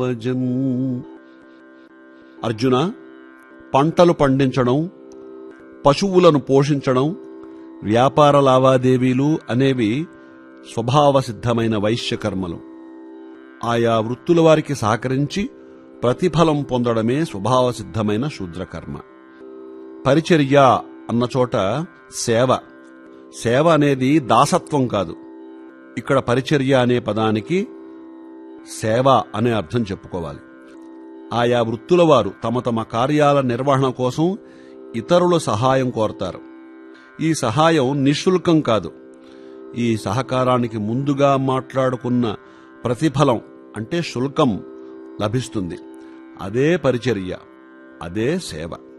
భజన్. అర్జున పంటలు పండించడం పశువులను పోషించడం వ్యాపార లావాదేవీలు అనేవి స్వభావసిద్ధమైన వైశ్యకర్మలు ఆయా వృత్తుల వారికి సహకరించి ప్రతిఫలం పొందడమే స్వభావసిద్ధమైన శూద్రకర్మ పరిచర్య అన్న చోట సేవ సేవ అనేది దాసత్వం కాదు ఇక్కడ పరిచర్య అనే పదానికి సేవ అనే అర్థం చెప్పుకోవాలి ఆయా వృత్తుల వారు తమ తమ కార్యాల నిర్వహణ కోసం ఇతరుల సహాయం కోరతారు ఈ సహాయం నిశుల్కం కాదు ఈ సహకారానికి ముందుగా మాట్లాడుకున్న ప్రతిఫలం అంటే శుల్కం లభిస్తుంది అదే పరిచర్య అదే సేవ